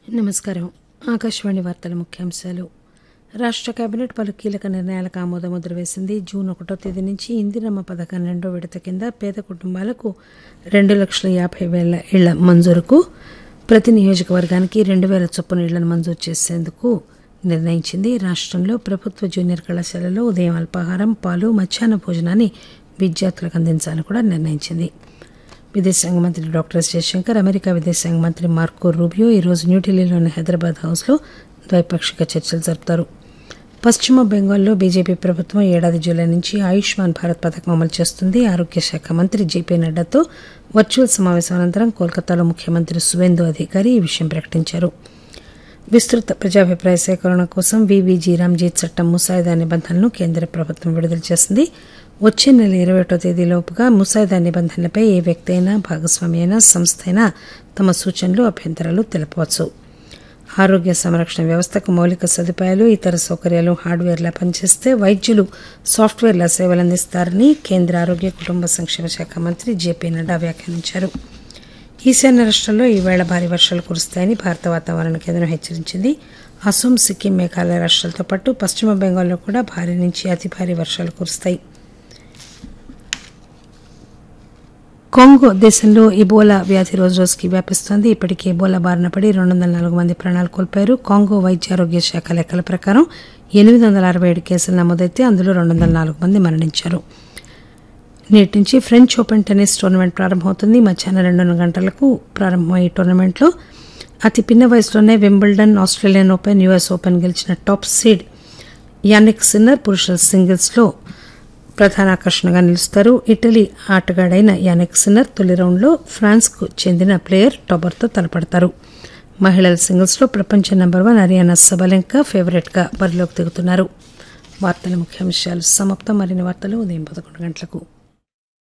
నమస్కారం ఆకాశవాణి వార్తల ముఖ్యాంశాలు రాష్ట్ర కేబినెట్ పలు కీలక నిర్ణయాలకు ఆమోదముద్ర వేసింది జూన్ ఒకటో తేదీ నుంచి ఇందిరమ్మ పథకం రెండో విడత కింద పేద కుటుంబాలకు రెండు లక్షల యాభై వేల ఇళ్ల మంజూరుకు ప్రతి నియోజకవర్గానికి రెండు వేల చొప్పున ఇళ్లను మంజూరు చేసేందుకు నిర్ణయించింది రాష్ట్రంలో ప్రభుత్వ జూనియర్ కళాశాలలో ఉదయం అల్పాహారం పాలు మధ్యాహ్న భోజనాన్ని విద్యార్థులకు అందించాలని కూడా నిర్ణయించింది విదేశాంగ మంత్రి డాక్టర్ ఎస్ జయశంకర్ అమెరికా విదేశాంగ మంత్రి మార్కో రూబియో ఈరోజు న్యూఢిల్లీలోని హైదరాబాద్ హౌస్లో ద్వైపాక్షిక చర్చలు జరుపుతారు పశ్చిమ బెంగాల్లో బీజేపీ ప్రభుత్వం ఏడాది జూలై నుంచి ఆయుష్మాన్ భారత్ పథకం అమలు చేస్తుంది ఆరోగ్య శాఖ మంత్రి జేపీ నడ్డాతో వర్చువల్ సమావేశం అనంతరం కోల్కతాలో ముఖ్యమంత్రి సువేందు అధికారి ఈ విషయం ప్రకటించారు విస్తృత ప్రజాభిప్రాయ సేకరణ కోసం వివిజీ రామ్జీత్ చట్టం ముసాయిదా నిబంధనలను కేంద్ర ప్రభుత్వం విడుదల చేసింది వచ్చే నెల ఇరవై ఒకటో తేదీలోపుగా ముసాయిదా నిబంధనలపై ఏ వ్యక్తి అయినా భాగస్వామి అయినా సంస్థ అయినా తమ సూచనలు అభ్యంతరాలు తెలపవచ్చు ఆరోగ్య సంరక్షణ వ్యవస్థకు మౌలిక సదుపాయాలు ఇతర సౌకర్యాలు హార్డ్వేర్లా పనిచేస్తే వైద్యులు సాఫ్ట్వేర్ల సేవలు అందిస్తారని కేంద్ర ఆరోగ్య కుటుంబ సంక్షేమ శాఖ మంత్రి జేపీ నడ్డా వ్యాఖ్యానించారు ఈశాన్య రాష్ట్రాల్లో ఈవేళ భారీ వర్షాలు కురుస్తాయని భారత వాతావరణ కేంద్రం హెచ్చరించింది అసోం సిక్కిం మేఘాలయ రాష్ట్రాలతో పాటు పశ్చిమ బెంగాల్లో కూడా భారీ నుంచి అతి భారీ వర్షాలు కురుస్తాయి కాంగో దేశంలో ఇబోలా వ్యాధి రోజు రోజుకి వ్యాపిస్తోంది ఇప్పటికే ఇబోలా బారిన పడి రెండు వందల నాలుగు మంది ప్రాణాలు కోల్పోయారు కాంగో వైద్య ఆరోగ్య శాఖ లెక్కల ప్రకారం ఎనిమిది వందల అరవై ఏడు కేసులు నమోదైతే అందులో రెండు వందల నాలుగు మంది మరణించారు నేటి నుంచి ఫ్రెంచ్ ఓపెన్ టెన్నిస్ టోర్నమెంట్ ప్రారంభమవుతుంది మధ్యాహ్నం రెండున్నర గంటలకు ప్రారంభమయ్యే టోర్నమెంట్లో అతి పిన్న వయసులోనే Wimbledon Australian open US open గెలిచిన టాప్ సీడ్ యానిక్ సిన్నర్ పురుషుల సింగిల్స్లో ప్రధాన ఆకర్షణగా నిలుస్తారు ఇటలీ ఆటగాడైన యానిక్ సిన్నర్ తొలి రౌండ్లో ఫ్రాన్స్కు చెందిన ప్లేయర్ టాబర్తో తలపడతారు మహిళల సింగిల్స్లో ప్రపంచ నెంబర్ వన్ అరియానా సబలెంకా ఫేవరెట్గా బరిలోకి దిగుతున్నారు వార్తల ముఖ్యాంశాలు సమాప్తం మరిన్ని వార్తలు ఉదయం పదకొండు గంటలకు